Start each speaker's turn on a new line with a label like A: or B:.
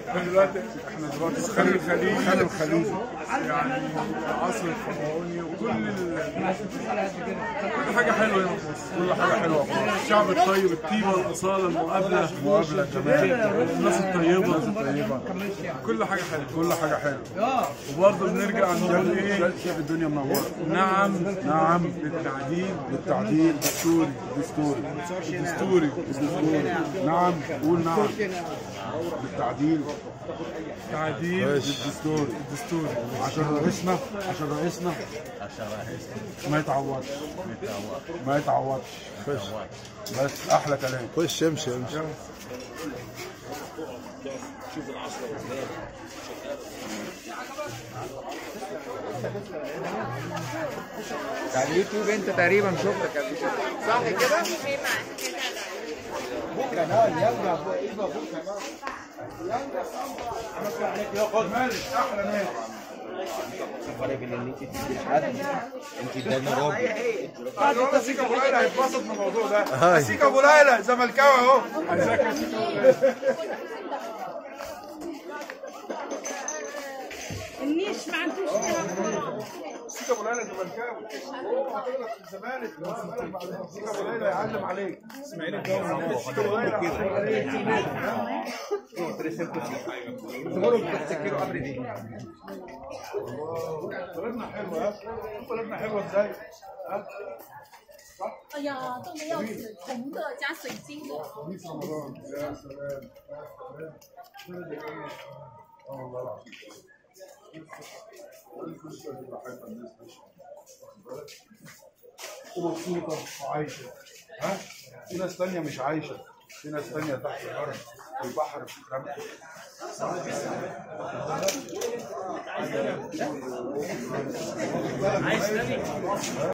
A: احنا دلوقتي احنا دلوقتي في خان الخليج خان الخليج يعني عصر الفرعوني وكل ال... كل حاجه حلوه هنا في مصر كل حاجه حلوه في مصر الشعب الطيب الطيبه الاصاله المقابله
B: مقابله كمان
A: الناس الطيبه
B: طيبه
A: كل حاجه حلوه
B: كل حاجه حلوه
A: وبرضه بنرجع نقول ايه
B: شايف الدنيا منوره
A: نعم
B: نعم
A: للتعديل
B: بالتعديل دستوري دستوري
A: دستوري
B: دستوري نعم قول نعم بالتعديل
A: تعديل
B: بالدستوري
A: دستوري
B: عشان رئيسنا عشان رئيسنا ما يتعوضش ما يتعوضش بس احلى كلام
C: خش امشي امشي
D: على اليوتيوب انت تقريبا شفتك قبل كده صح كده؟
E: الفرق بين ان انت تدي لحد انت اداني راجل
B: بعد سيكا ابو ليلى هيتبسط من الموضوع ده سيكا ابو ليلى زملكاوي اهو
F: النيش ما عندوش فيها
B: سيكا ابو ليلى زملكاوي هو هتغلط في الزمالك سيكا ابو ليلى يعلم عليك اسماعيل الجو سيكا ابو ليلى
D: تفتكروا قبل دي
B: بلدنا حلوه ها بلدنا حلوه ازاي؟
F: 哎呀，冻得要死，红的加水晶的。
B: يا سلام يا سلام اه والله العظيم الفرصه اللي بحبها الناس ماشيه واخد بالك؟ ومبسوطه وعايشه ها في ناس تانية مش عايشه في ناس تانية تحت الارض في البحر في الرمل